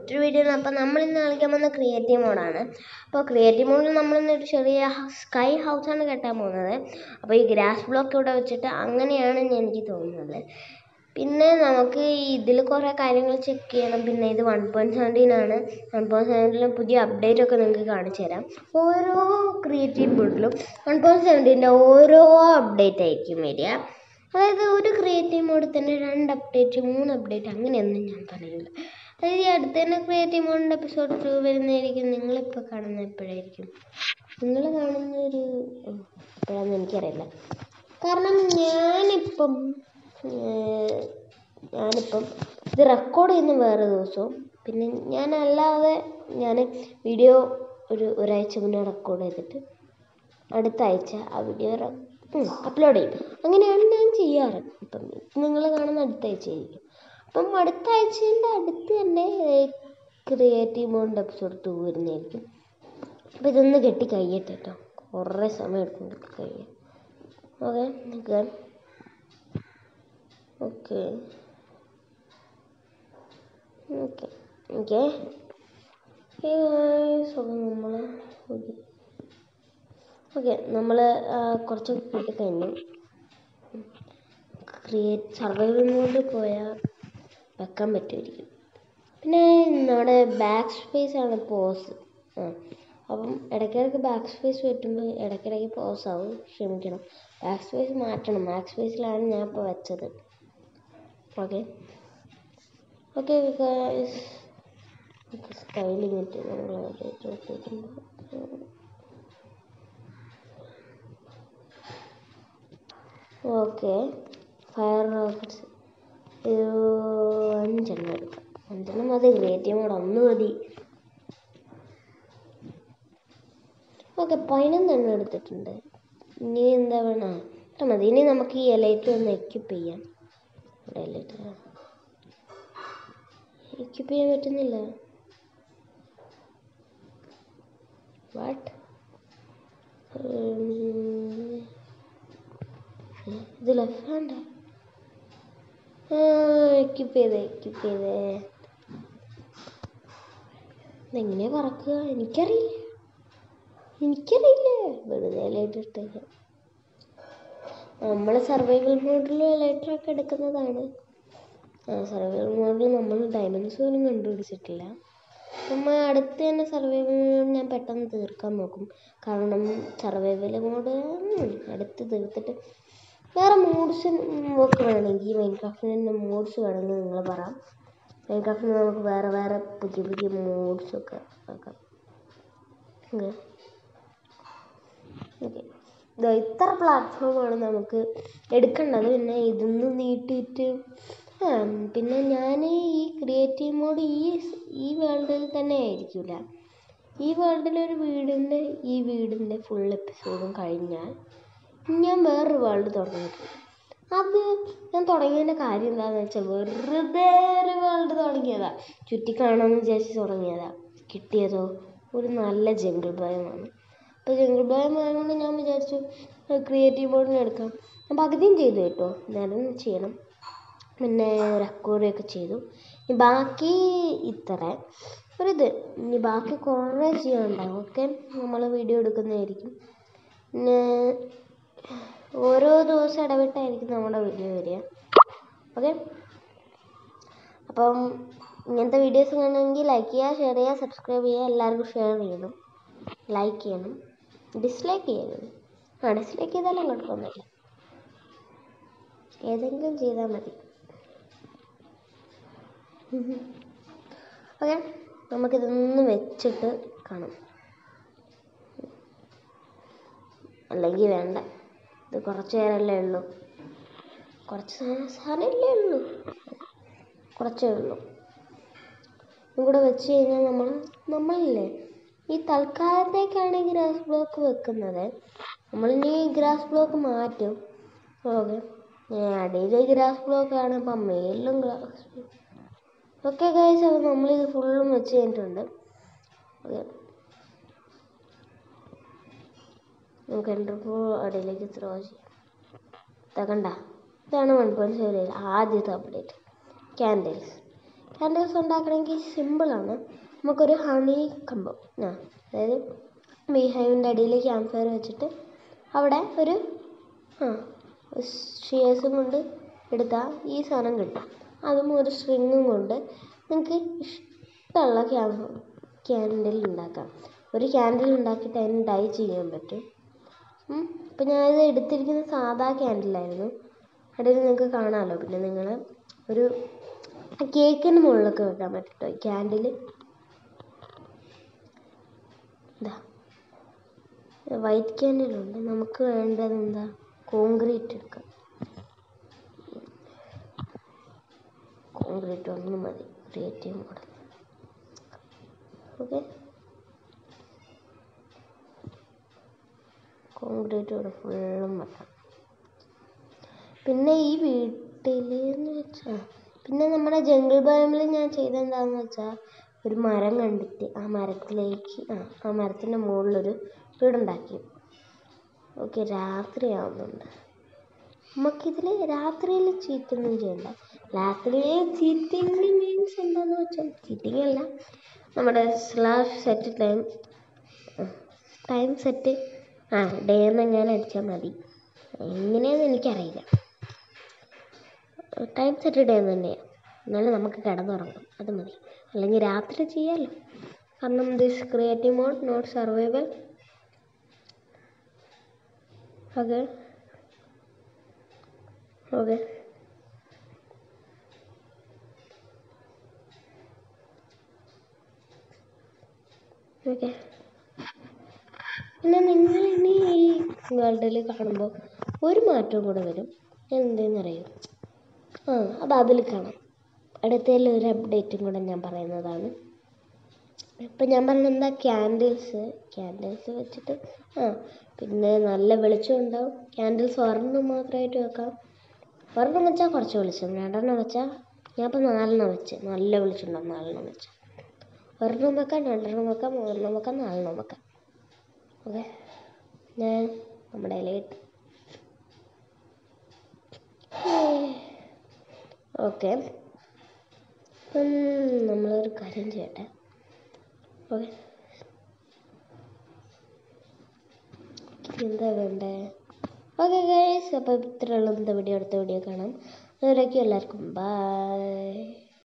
മറ്റൊരു വീഡിയോ അപ്പോൾ നമ്മൾ ഇന്ന് കളിക്കാൻ പോകുന്ന ക്രിയേറ്റീവ് മോഡാണ് അപ്പോൾ ക്രിയേറ്റീവ് മോഡിൽ നമ്മളിന്ന് ഒരു ചെറിയ സ്കൈ ഹൗസാണ് കെട്ടാൻ പോകുന്നത് അപ്പോൾ ഈ ഗ്രാസ് ബ്ലോക്ക് ഇവിടെ വെച്ചിട്ട് അങ്ങനെയാണ് എനിക്ക് തോന്നുന്നത് പിന്നെ നമുക്ക് ഇതിൽ കുറേ കാര്യങ്ങൾ ചെക്ക് ചെയ്യണം പിന്നെ ഇത് വൺ പോയിൻറ്റ് സെവൻറ്റീൻ ആണ് വൺ പോയിൻറ്റ് സെവൻറ്റീനിൽ പുതിയ അപ്ഡേറ്റ് ഒക്കെ നിങ്ങൾക്ക് കാണിച്ചു തരാം ഓരോ ക്രിയേറ്റീവ് മോഡിലും വൺ പോയിൻറ്റ് സെവൻറ്റീൻ്റെ ഓരോ അപ്ഡേറ്റ് ആയിരിക്കും വരിക അതായത് ഒരു ക്രിയേറ്റീവ് മോഡിൽ തന്നെ രണ്ട് അപ്ഡേറ്റ് മൂന്ന് അപ്ഡേറ്റ് അങ്ങനെയൊന്നും ഞാൻ പറയില്ല അതായത് ഈ അടുത്ത് തന്നെ ക്രിയേറ്റീവ് മോഡിൻ്റെ എപ്പിസോഡ് ടു വരുന്നതായിരിക്കും നിങ്ങളിപ്പോൾ കാണുന്ന എപ്പോഴായിരിക്കും നിങ്ങൾ കാണുന്ന ഒരു ഉം, എപ്പോഴാണെന്ന് എനിക്കറിയില്ല കാരണം ഞാനിപ്പം ഏർ, ഞാനിപ്പം ഇത് റെക്കോർഡ് ചെയ്യുന്ന വേറെ ദിവസവും പിന്നെ ഞാൻ അല്ലാതെ ഞാൻ വീഡിയോ ഒരു ഒരാഴ്ച മുന്നേ റെക്കോർഡ് ചെയ്തിട്ട് അടുത്ത ആഴ്ച ആ വീഡിയോ അപ്ലോഡ് ചെയ്യും അങ്ങനെയാണ് ഞാൻ ചെയ്യാറ് ഇപ്പം നിങ്ങൾ കാണുന്ന അടുത്ത ആഴ്ച ആയിരിക്കും അപ്പം അടുത്ത ആഴ്ചേൻ്റെ അടുത്ത് തന്നെ ക്രിയേറ്റീവ് മോഡിൻ്റെ എപ്പിസോഡ് ടു വരുന്നതായിരിക്കും അപ്പം ഇതൊന്ന് കെട്ടി കഴിയട്ടെ കേട്ടോ കുറേ സമയം എടുക്കും കെട്ടി കഴിയാൻ okay okay okay okay okay സുഖം നമ്മൾ ഓക്കെ ഓക്കെ നമ്മൾ കുറച്ചൊക്കെ കിട്ടിക്കഴിഞ്ഞു ക്രിയേറ്റ് സർവൈവൽ മോഡിൽ പോയാൽ വെക്കാൻ പറ്റുമായിരിക്കും പിന്നെ നമ്മുടെ ബാക്ക് സ്പേസ് ആണ് പോസ് ആ അപ്പം ഇടയ്ക്കിടയ്ക്ക് ബാക്ക് സ്പേസ് പറ്റുമ്പോൾ ഇടയ്ക്കിടയ്ക്ക് പോസ് ആവും ക്ഷമിക്കണം ബാക്ക് സ്പേസ് മാറ്റണം ബാക്ക് സ്പേസിലാണ് ഞാൻ ഇപ്പോൾ വെച്ചത് ഓക്കെ ഓക്കെ സ്കൈ ലിമിറ്റ് നമ്മൾ ഓക്കെ ഫയർ റോക്കറ്റ്സ് ഒരു അഞ്ചെണ്ണം എടുക്കാം അഞ്ചെണ്ണം മതി ക്രിയേറ്റീവ് മോഡ് ഒന്ന് മതി ഓക്കെ പതിനൊന്നെണ്ണം എടുത്തിട്ടുണ്ട് ഇനി എന്താ വേണം ആ, ഇത്ര മതി ഇനി നമുക്ക് ഈ എലൈറ്റ് ഒന്ന് എക്യുപ്പ് ചെയ്യാം ഇവിടെ എലൈറ്റ് എക്യുപ്പ് ചെയ്യാൻ പറ്റുന്നില്ല വാട്ട് ഇത് ലെഫ്റ്റ് ഹാൻഡാ എക്യുപ്പ് ചെയ്തേ എക്യുപ്പ് ചെയ്തേ ഇതെങ്ങനെയാ പറക്കുക എനിക്കറിയില്ല എനിക്കറിയില്ല വെറുതെ ലൈറ്റ് ഇട്ടേക്കാം നമ്മൾ സർവൈവൽ മോഡിൽ ലൈറ്ററൊക്കെ എടുക്കുന്നതാണ് ആ സർവൈവൽ മോഡിൽ നമ്മൾ ഡയമണ്ട്സ് പോലും കണ്ടുപിടിച്ചിട്ടില്ല നമ്മൾ അടുത്ത് തന്നെ സർവൈവൽ മോഡ് ഞാൻ പെട്ടെന്ന് തീർക്കാൻ നോക്കും കാരണം സർവൈവൽ മോഡ് അടുത്ത് തീർത്തിട്ട് വേറെ മോഡ്സ് ഒക്കെ വേണമെങ്കിൽ മൈൻക്രാഫ്റ്റിൻ്റെ മോഡ്സ് വേണമെങ്കിൽ നിങ്ങൾ പറ മൈൻക്രാഫ്റ്റിന് നമുക്ക് വേറെ വേറെ പുതിയ പുതിയ മോഡ്സ് ഒക്കെ ആക്കാം ഓക്കെ ഓക്കെ ഇതാ ഇത്ര പ്ലാറ്റ്ഫോമാണ് നമുക്ക് എടുക്കേണ്ടത് പിന്നെ ഇതൊന്ന് നീട്ടിയിട്ട് ആ പിന്നെ ഞാൻ ഈ ക്രിയേറ്റീവ് മോഡ് ഈ സ്- ഈ വേൾഡിൽ തന്നെ ആയിരിക്കില്ല ഈ വേൾഡിലൊരു വീടിൻ്റെ ഈ വീടിൻ്റെ ഫുൾ എപ്പിസോഡും കഴിഞ്ഞാൽ ഞാൻ വേറൊരു വേൾഡ് തുടങ്ങിയിട്ടുണ്ട് അത് ഞാൻ തുടങ്ങിയതിൻ്റെ കാര്യം എന്താണെന്ന് വെച്ചാൽ വെറുതെ ഒരു വേൾഡ് തുടങ്ങിയതാ ചുറ്റിക്കാണാമെന്ന് വിചാരിച്ച് തുടങ്ങിയതാ കിട്ടിയതോ ഒരു നല്ല ജംഗിൾ ഭയമാണ് അപ്പോൾ ജംഗിൾ ഭയം ആയതുകൊണ്ട് ഞാൻ വിചാരിച്ചു ക്രിയേറ്റീവ് മോഡിന് എടുക്കാം ഞാൻ പകുതിയും ചെയ്തു കേട്ടോ നേരം ചെയ്യണം പിന്നെ റെക്കോർഡൊക്കെ ചെയ്തു ഇനി ബാക്കി ഇത്ര ഒരിത് ഇനി ബാക്കി കുറേ ചെയ്യാനുണ്ടാവും ഒക്കെ നമ്മൾ വീഡിയോ എടുക്കുന്നതായിരിക്കും പിന്നെ ഓരോ ദിവസം ഇടവിട്ടായിരിക്കും നമ്മുടെ വീഡിയോ വരിക ഓക്കെ അപ്പം ഇങ്ങനത്തെ വീഡിയോസ് കാണണമെങ്കിൽ ലൈക്ക് ചെയ്യുക ഷെയർ ചെയ്യുക സബ്സ്ക്രൈബ് ചെയ്യുക എല്ലാവർക്കും ഷെയർ ചെയ്യണം ലൈക്ക് ചെയ്യണം ഡിസ്ലൈക്ക് ചെയ്യരുത് ആ ഡിസ്ലൈക്ക് ചെയ്താലും കുഴപ്പമൊന്നുമില്ല ഏതെങ്കിലും ചെയ്താൽ മതി ഓക്കെ നമുക്കിതൊന്ന് വെച്ചിട്ട് കാണാം അല്ലെങ്കിൽ വേണ്ട ഇത് കുറച്ച് നേരമല്ലേ ഉള്ളൂ കുറച്ച് സാ- സാധനമല്ലേ ഉള്ളൂ കുറച്ചേ ഉള്ളൂ ഇതും കൂടെ വെച്ച് കഴിഞ്ഞാൽ നമ്മൾ നമ്മളില്ലേ ഈ തൽക്കാലത്തേക്കാണ് ഈ ഗ്രാസ് ബ്ലോക്ക് വെക്കുന്നത് നമ്മളിനി ഗ്രാസ് ബ്ലോക്ക് മാറ്റും ഓക്കെ അടിയിൽ ഗ്രാസ് ബ്ലോക്കാണ് അപ്പം മേളിലും ഗ്രാസ് ഓക്കെ ഗൈസ് അപ്പോൾ നമ്മളിത് ഫുള്ളും വെച്ച് കഴിഞ്ഞിട്ടുണ്ട് ഓക്കെ നമുക്ക് എൻ്റർപോ അടിയിലേക്ക് ത്രോ ചെയ്യാം ഇതാ കണ്ട ഇതാണ് വൺ പോയിൻറ്റ് സെവൻ ആദ്യത്തെ അപ്ഡേറ്റ് ക്യാൻഡിൽസ് ക്യാൻഡിൽസ് ഉണ്ടാക്കണമെങ്കിൽ സിമ്പിളാണ് നമുക്കൊരു ഹണി കമ്പം ആ അതായത് ബീഹൈവിൻ്റെ അടിയിൽ ക്യാമ്പ് ഫയർ വെച്ചിട്ട് അവിടെ ഒരു ആ ഷിയേഴ്സും കൊണ്ട് എടുത്താൽ ഈ സാധനം കിട്ടും അതും ഒരു സ്ട്രിങ്ങും കൊണ്ട് നിങ്ങൾക്ക് ഇഷ്ടമുള്ള ക്യാമ്പ് ക്യാൻഡിൽ ഉണ്ടാക്കാം ഒരു ക്യാൻഡിൽ ഉണ്ടാക്കിയിട്ട് അതിന് ഡൈ ചെയ്യാൻ പറ്റും അപ്പം ഞാനിത് എടുത്തിരിക്കുന്നത് സാധാ ക്യാൻഡിലായിരുന്നു ഇടയിൽ നിങ്ങൾക്ക് കാണാമല്ലോ പിന്നെ നിങ്ങൾ ഒരു കേക്കിന് മുകളിലൊക്കെ വെക്കാൻ പറ്റും കേട്ടോ ക്യാൻഡിൽ ഇതാ വൈറ്റ് ക്യാൻഡിലുണ്ട് നമുക്ക് വേണ്ടത് എന്താ കോൺക്രീറ്റ് എടുക്കാം കോൺക്രീറ്റ് ഒന്ന് മതി ക്രിയേറ്റീവ് മോഡൽ ഓക്കെ കോൺക്രീറ്റ് ഇവിടെ ഫുള്ളും വെക്കാം പിന്നെ ഈ വീട്ടിൽ എന്ന് വെച്ചാൽ പിന്നെ നമ്മുടെ ജംഗിൾ ബയോമിൽ ഞാൻ ചെയ്തെന്താണെന്ന് വെച്ചാൽ ഒരു മരം കണ്ടിട്ട് ആ മരത്തിലേക്ക് ആ ആ മരത്തിൻ്റെ മുകളിലൊരു വീടുണ്ടാക്കി ഓക്കെ രാത്രിയാവുന്നുണ്ട് നമുക്കിതിൽ രാത്രിയിൽ ചീറ്റൊന്നും ചെയ്യണ്ട രാത്രിയിൽ ചീറ്റിങ് മീൻസ് എന്താണെന്ന് വെച്ചാൽ ചീറ്റിംഗ് അല്ല നമ്മുടെ slash set time time set ആ ഡേ എന്നെങ്ങനെ അടിച്ചാൽ മതി എങ്ങനെയാണെന്ന് എനിക്കറിയില്ല ടൈം സെറ്റ് ഡേ തന്നെയാണ് എന്നാലും നമുക്ക് കിടന്നുറങ്ങാം അത് മതി അല്ലെങ്കിൽ രാത്രി ചെയ്യാമല്ലോ കാരണം this creative mode not survival okay okay okay പിന്നെ നിങ്ങൾ ഇനി ഈ വേൾഡിൽ കാണുമ്പോൾ ഒരു മാറ്റവും കൂടെ വരും എന്തെന്നറിയോ ആ അത് അതിൽ കാണാം അടുത്തതിൽ ഒരു അപ്ഡേറ്റും കൂടെ ഞാൻ പറയുന്നതാണ് ഇപ്പം ഞാൻ പറഞ്ഞ എന്താ ക്യാൻഡിൽസ് ക്യാൻഡിൽസ് വെച്ചിട്ട് ആ പിന്നെ നല്ല വെളിച്ചം ഉണ്ടാവും ക്യാൻഡിൽസ് ഒരെണ്ണം മാത്രമായിട്ട് വെക്കാം ഒരെണ്ണം വെച്ചാൽ കുറച്ച് വെളിച്ചം രണ്ടെണ്ണം വെച്ചാൽ ഞാൻ ഇപ്പോൾ നാലെണ്ണം വെച്ച് നല്ല വെളിച്ചം ഉണ്ടാവും നാലെണ്ണം വെച്ചാൽ ഒരെണ്ണം വെക്കാം രണ്ടെണ്ണം വെക്കാം മൂന്നെണ്ണം വെക്കാം നാലെണ്ണം വെക്കാം ഓക്കെ ഞാൻ നമ്മുടെ ഇലയിട്ട് ഓക്കെ അപ്പം നമ്മളൊരു കാര്യം ചെയ്യട്ടെ ഓക്കെ എന്താ വേണ്ടേ ഓക്കെ ഗൈസ് അപ്പോൾ ഇത്രയുള്ള വീഡിയോ അടുത്ത വീഡിയോ കാണാം അതുവരേക്കും എല്ലാവർക്കും ബൈ